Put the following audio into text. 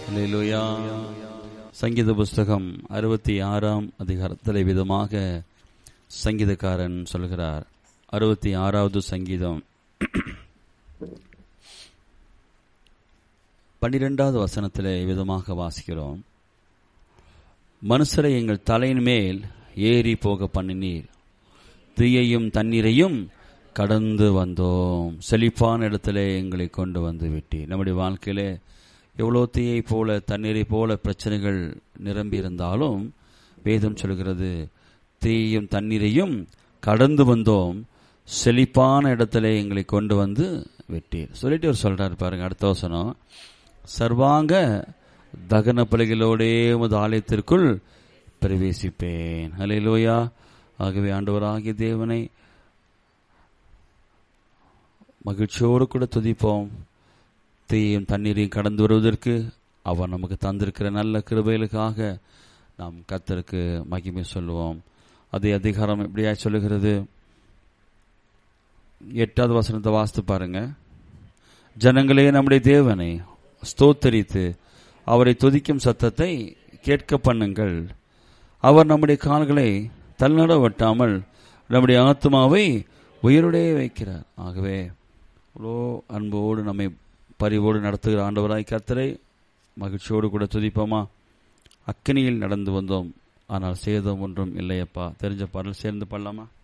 அல்லேலூயா சங்கீத புஸ்தகம் அறுபத்தி ஆறாம் அதிகாரத்தில் விதமாக சங்கீதக்காரன் சொல்கிறார் அறுபத்தி ஆறாவது சங்கீதம் பன்னிரெண்டாவது வசனத்திலே விதமாக வாசிக்கிறோம் மனுஷரை எங்கள் தலையின் மேல் ஏறி போக பண்ணினீர் தீயையும் தண்ணீரையும் கடந்து வந்தோம் செழிப்பான இடத்திலே எங்களை கொண்டு வந்து விட்டீர் நம்முடைய வாழ்க்கையிலே எவ்வளோ தீயை போல தண்ணீரை போல பிரச்சனைகள் நிரம்பி இருந்தாலும் வேதம் சொல்கிறது தீயையும் தண்ணீரையும் கடந்து வந்தோம் செழிப்பான இடத்துல எங்களை கொண்டு வந்து வெட்டீர் சொல்லிட்டு அவர் சொல்றாரு பாருங்க அடுத்த வசனம் சர்வாங்க தகன பலிகளோடே உமது ஆலயத்திற்குள் பிரவேசிப்பேன் ஹalleluya ஆகவே ஆண்டவராகிய தேவனை மகிழ்ச்சியோடு கூட துதிப்போம் தீயும் தண்ணீரையும் கடந்து வருவதற்கு அவர் நமக்கு தந்திருக்கிற நல்ல கிருபைகளுக்காக நாம் கத்தருக்கு மகிமை சொல்லுவோம் அதே அதிகாரம் எப்படியா சொல்லுகிறது எட்டாவது வசனத்தை வாசித்து பாருங்க ஜனங்களே நம்முடைய தேவனை ஸ்தோத்தரித்து அவரை துதிக்கும் சத்தத்தை கேட்க பண்ணுங்கள் அவர் நம்முடைய கால்களை தள்ளிட வெட்டாமல் நம்முடைய ஆத்மாவை உயிருடைய வைக்கிறார் ஆகவே இவ்வளோ அன்போடு நம்மை பரிவோடு நடத்துகிற ஆண்டவராய் கத்தரை மகிழ்ச்சியோடு கூட துதிப்போமா அக்கனியில் நடந்து வந்தோம் ஆனால் சேதம் ஒன்றும் இல்லையப்பா தெரிஞ்ச பாடல் சேர்ந்து பாடலாமா